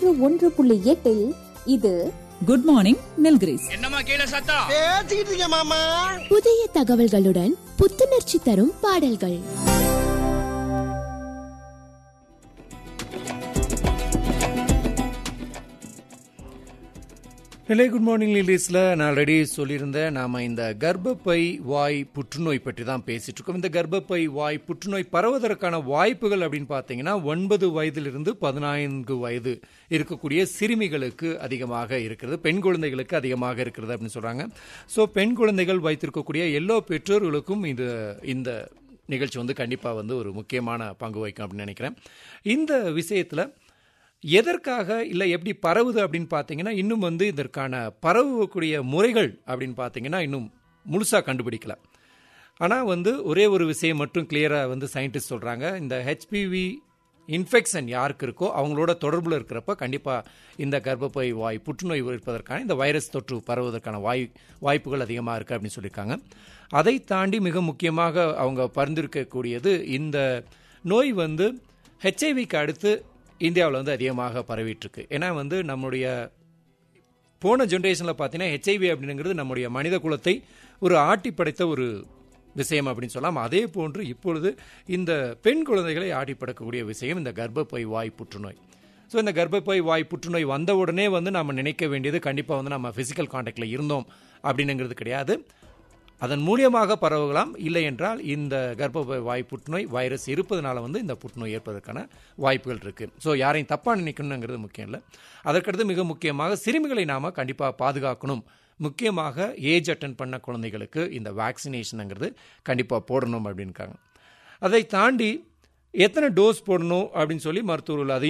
நூற்று ஒன்று புள்ளி எட்டில் இது குட் மார்னிங் நில்கிரிஸ் என்னம்மா கீழே சத்தம் பேசிக்கிட்டு இருக்க மாமா புதிய தகவல்களுடன் புத்துணர்ச்சி தரும் பாடல்கள் நிலை குட் மார்னிங் லிலீஸில் நான் ஆல்ரெடி சொல்லியிருந்தேன் நாம் இந்த கர்ப்பப்பை வாய் புற்றுநோய் பற்றி தான் பேசிட்டு இருக்கோம் இந்த கர்ப்பப்பை வாய் புற்றுநோய் பரவுவதற்கான வாய்ப்புகள் அப்படின்னு பார்த்தீங்கன்னா ஒன்பது வயதிலிருந்து பதினான்கு வயது இருக்கக்கூடிய சிறுமிகளுக்கு அதிகமாக இருக்கிறது பெண் குழந்தைகளுக்கு அதிகமாக இருக்கிறது அப்படின்னு சொல்கிறாங்க ஸோ பெண் குழந்தைகள் வைத்திருக்கக்கூடிய எல்லா பெற்றோர்களுக்கும் இந்த இந்த நிகழ்ச்சி வந்து கண்டிப்பாக வந்து ஒரு முக்கியமான பங்கு வகிக்கும் அப்படின்னு நினைக்கிறேன் இந்த விஷயத்தில் எதற்காக இல்லை எப்படி பரவுது அப்படின்னு பார்த்தீங்கன்னா இன்னும் வந்து இதற்கான பரவக்கூடிய முறைகள் அப்படின்னு பார்த்தீங்கன்னா இன்னும் முழுசாக கண்டுபிடிக்கல ஆனால் வந்து ஒரே ஒரு விஷயம் மட்டும் கிளியராக வந்து சயின்டிஸ்ட் சொல்கிறாங்க இந்த ஹெச்பிவி இன்ஃபெக்ஷன் யாருக்கு இருக்கோ அவங்களோட தொடர்பில் இருக்கிறப்ப கண்டிப்பாக இந்த கர்ப்பப்பை வாய் புற்றுநோய் இருப்பதற்கான இந்த வைரஸ் தொற்று பரவுவதற்கான வாய் வாய்ப்புகள் அதிகமாக இருக்குது அப்படின்னு சொல்லியிருக்காங்க அதை தாண்டி மிக முக்கியமாக அவங்க பரிந்துரைக்கக்கூடியது இந்த நோய் வந்து ஹெச்ஐவிக்கு அடுத்து இந்தியாவில் வந்து அதிகமாக பரவிட்டு இருக்கு ஏன்னா வந்து நம்முடைய போன ஜென்ரேஷனில் பார்த்தீங்கன்னா ஹெச்ஐவி அப்படிங்கிறது நம்முடைய மனித குலத்தை ஒரு ஆட்டி படைத்த ஒரு விஷயம் அப்படின்னு சொல்லலாம் அதே போன்று இப்பொழுது இந்த பெண் குழந்தைகளை ஆட்டி படைக்கக்கூடிய விஷயம் இந்த கர்ப்பப்பை வாய் புற்றுநோய் ஸோ இந்த கர்ப்பப்பை வாய் புற்றுநோய் வந்த உடனே வந்து நம்ம நினைக்க வேண்டியது கண்டிப்பாக வந்து நம்ம ஃபிசிக்கல் காண்டாக்டில் இருந்தோம் அப்படின்னுங்கிறது கிடையாது அதன் மூலியமாக பரவலாம் இல்லை என்றால் இந்த கர்ப்பப்பை வாய் புற்றுநோய் வைரஸ் இருப்பதனால வந்து இந்த புற்றுநோய் ஏற்பதற்கான வாய்ப்புகள் இருக்கு ஸோ யாரையும் தப்பாக நினைக்கணுங்கிறது முக்கியம் இல்லை அதற்கடுத்து மிக முக்கியமாக சிறுமிகளை நாம் கண்டிப்பாக பாதுகாக்கணும் முக்கியமாக ஏஜ் அட்டன் பண்ண குழந்தைகளுக்கு இந்த வேக்சினேஷனுங்கிறது கண்டிப்பாக போடணும் அப்படின்னுக்காங்க அதை தாண்டி எத்தனை டோஸ் போடணும் அப்படின்னு சொல்லி மருத்துவர்கள் அதையும்